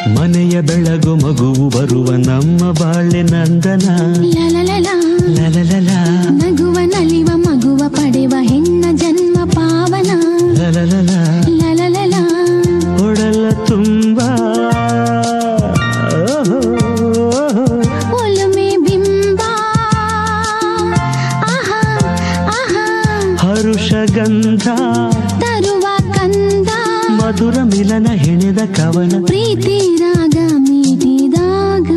ಮನೆಯ ಬೆಳಗು ಮಗುವು ಬರುವ ನಮ್ಮ ಬಾಳೆ ನಂದನ ಲಲಲಲ ಲಲಲಲ ನಗುವ ನಲಿವ ಮಗುವ ಪಡೆವ ಹೆಣ್ಣ ಜನ್ಮ ಪಾವನ ಲಲಲಲ ಲಲಲಲ ಒಡಲ ತುಂಬ ಒಲುಮೆ ಬಿಂಬ ಆಹಾ ಆಹಾ ಹರುಷ ಗಂಧ ತರುವ ಕಂದ ಮಧುರ ಮಿಲನ ಹೆಣೆದ ಕವನ ಪ್ರೀತಿ ರಾಗ ಮೀಟಿದಾಗ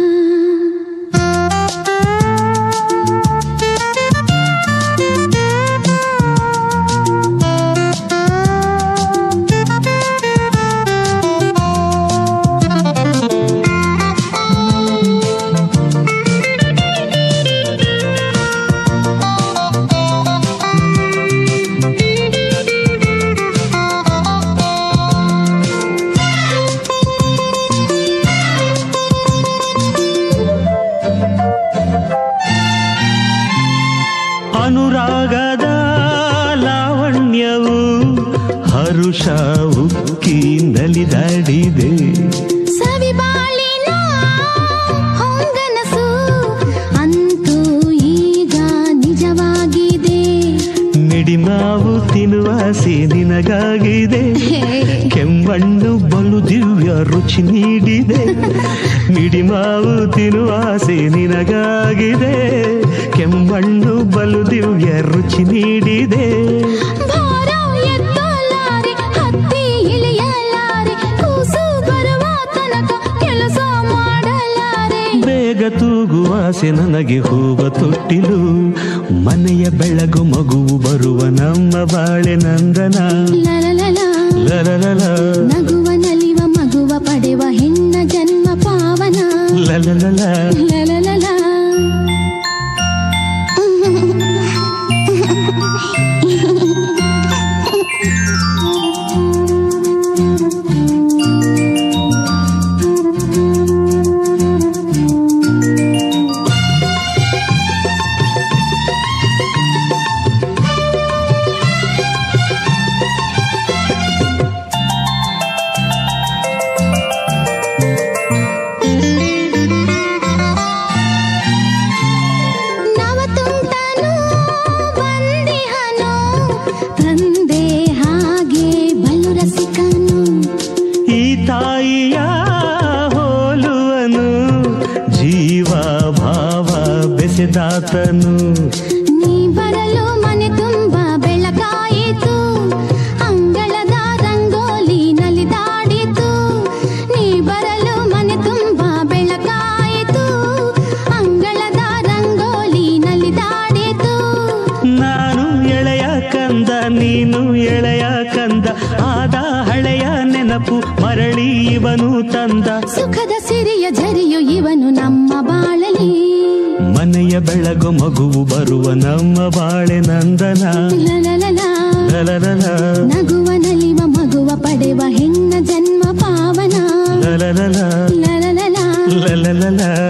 ಅನುರಾಗದ ಲಾವಣ್ಯವು ಹರುಷ ಉಕ್ಕಿ ನಲಿದಾಡಿದೆ ಸವಿಬಾಳಿನ ಹೊಂಗನಸು ಅಂತೂ ಈಗ ನಿಜವಾಗಿದೆ ಮಿಡಿಮಾವು ತಿನ್ನುವಾಸೆ ನಿನಗಾಗಿದೆ ಕೆಮ್ಮಣ್ಣು ಬಲು ದಿವ್ಯ ರುಚಿ ನೀಡಿದೆ ಮಿಡಿಮಾವು ತಿನ್ನುವಾಸೆ ನಿನಗಾಗಿದೆ ಕೆಮ್ಮಣ್ಣು ಬಲು ದಿವ್ಯ ರುಚಿ ನೀಡಿದೆ ಭಾರ ಎತ್ತಲಾರೆ ಹತ್ತಿ ಇಳಿಯಲಾರೆ ಕೂಸು ಬರುವ ತನಕ ಕೆಲಸ ಮಾಡಲಾರೆ ಬೇಗ ತೂಗುವಾಸೆ ನನಗೆ ಹೂವ ತೊಟ್ಟಿಲು ಮನೆಯ ಬೆಳಗು ಮಗುವು ಬರುವ ನಮ್ಮ ಬಾಳೆ ನಂದನ ಲಲಲಲ ಲಲಲಲ ನಗುವ ನಲಿವ ಮಗುವ ಪಡೆವ ಹೆಣ್ಣ ಜನ್ಮ ಪಾವನ ಲಲಲಲ ಲಲಲಲ ನವತುಂಟನು ಬಂದಿಹನು ತಂದೆ ಹಾಗೆ ಬಲು ರಸಿಕನು ಈ ತಾಯಿಯ ಹೋಲುವನು ಜೀವ ಭಾವ ಬೆಸೆದಾತನು ನೀ ಬರಲು ಮನೆ ತುಂಬ ಬೆಳಕಾಯಿತು ಅಂಗಳದ ರಂಗೋಲಿ ನಲಿದಾಡಿತು ನೀ ಬರಲು ಮನೆ ತುಂಬ ಬೆಳಕಾಯಿತು ಅಂಗಳದ ರಂಗೋಲಿ ನಲಿದಾಡಿತು ನಾನು ಎಳೆಯ ಕಂದ ನೀನು ಎಳೆಯ ಕಂದ ಆದ ಹಳೆಯ ನೆನಪು ಮರಳಿ ಇವನು ತಂದ ಸುಖದ ಸಿರಿಯ ಝರಿಯು ಇವನು ನಮ್ಮ ಬಾಳಲಿ ಮನೆಯ ಬೆಳಗು ಮಗುವು ಬರುವ ನಮ್ಮ ಬಾಳೆ ನಂದನ ಲಲಲಲ ಲಲಲಲ ನಗುವ ನಲಿವ ಮಗುವ ಪಡೆವ ಹೆಣ್ಣ ಜನ್ಮ ಪಾವನ ಲಲಲಲ ಲಲಲಲ ಲಲಲಲ